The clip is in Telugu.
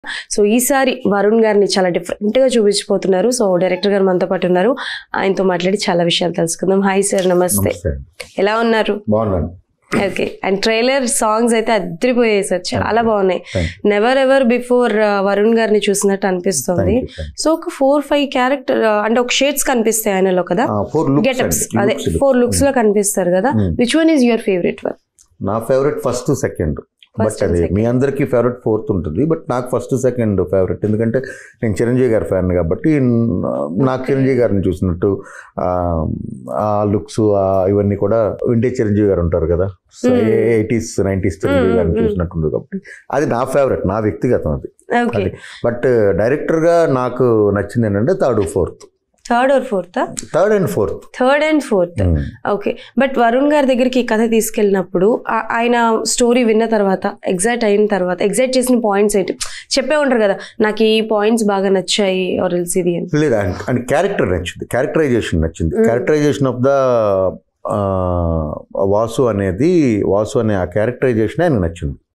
సో ఈసారి వరుణ్ గారిని చాలా డిఫరెంట్ గా చూపించిపోతున్నారు సో డైరెక్టర్ గారు మనతో పాటు ఉన్నారు ఆయనతో మాట్లాడి చాలా విషయాలు తెలుసుకుందాం హాయ్ సార్ నమస్తే నమస్తే ఎలా ఉన్నారు బాగున్నాను ఓకే అండ్ ట్రైలర్ సాంగ్స్ అయితే అద్దరిపోయాయి సార్ చాలా బాగున్నాయి Thank never ever before Varun గారిని చూసినట్టు అనిపిస్తుంది థ్యాంక్ యూ సో ఒక ఫోర్ ఫైవ్ క్యారెక్టర్ అంటే ఒక షేడ్స్ కనిపిస్తాయి ఆయనలో కదా ఫోర్ గెటప్స్ లుక్స్ అదే ఫోర్ లుక్స్ లో కనిపిస్తారు కదా Hmm. Which one is your favourite one నా favourite first second but First and అది second. మీ అందరికి ఫేవరెట్ ఫోర్త్ ఉంటుంది బట్ నాకు ఫస్ట్ సెకండ్ ఫేవరెట్ ఎందుకంటే నేను చిరంజీవి గారి ఫ్యాన్ కాబట్టి న- నాకు చిరంజీవి గారిని చూసినట్టు ఆ, ఆ లుక్స్ ఇవన్నీ కూడా వింటేజ్ చిరంజీవి గారు ఉంటారు కదా Hmm. Eighties nineties Chiranjeevi Hmm, గారిని hmm. చూసినట్టు ఉంటుంది కాబట్టి అది నా ఫేవరెట్ నా వ్యక్తిగతం అది ఓకే అది బట్ డైరెక్టర్గా నాకు నచ్చింది ఏంటంటే third fourth third or fourth third and fourth third and fourth okay but Varun గారి దగ్గరికి ఈ కథ తీసుకెళ్ళినప్పుడు ఆ- ఆయన స్టోరీ విన్న తర్వాత ఎగ్జైట్ అయిన తర్వాత ఎగ్జైట్ చేసిన పాయింట్స్ ఏంటి చెప్పే ఉంటారు కదా నాకు ఈ పాయింట్స్ బాగా నచ్చాయి ఆర్ ఎల్స్ ఇది అని లేదు అండ్ అండ్ క్యారెక్టర్ నచ్చింది క్యారెక్టరైజేషన్ నచ్చింది Mm. Characterization of the Vasu అనేది వాసు అనే ఆ క్యారెక్టరైజేషన్ ఆయనకు నచ్చింది